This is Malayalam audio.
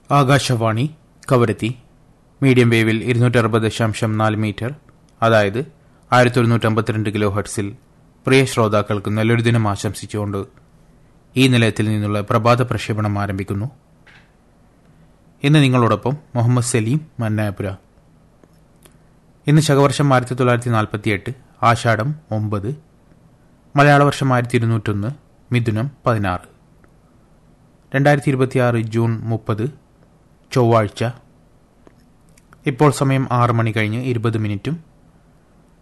ആകാശവാണി കവരത്തി മീഡിയം വേവിൽ ഇരുന്നൂറ്റി അറുപത് ദശാംശം നാല് മീറ്റർ അതായത് ആയിരത്തി ഒരുന്നൂറ്റി അമ്പത്തിരണ്ട് കിലോ ഹെർട്സിൽ പ്രിയ ശ്രോതാക്കൾക്ക് നല്ലൊരു ദിനം ആശംസിച്ചുകൊണ്ട് ഈ നിലയത്തിൽ നിന്നുള്ള പ്രഭാത പ്രക്ഷേപണം ആരംഭിക്കുന്നു ഇന്ന് നിങ്ങളോടൊപ്പം മുഹമ്മദ് സലീം മന്നാപുര ഇന്ന് ശകവർഷം ആയിരത്തി തൊള്ളായിരത്തി നാൽപ്പത്തിയെട്ട് ആഷാഢം ഒമ്പത് മലയാള വർഷം ആയിരത്തി ഇരുന്നൂറ്റൊന്ന് മിഥുനം പതിനാറ് രണ്ടായിരത്തി ഇരുപത്തിയാറ് ജൂൺ മുപ്പത് ചൊവ്വാഴ്ച ഇപ്പോൾ സമയം ആറ് മണി കഴിഞ്ഞ് ഇരുപത് മിനിറ്റും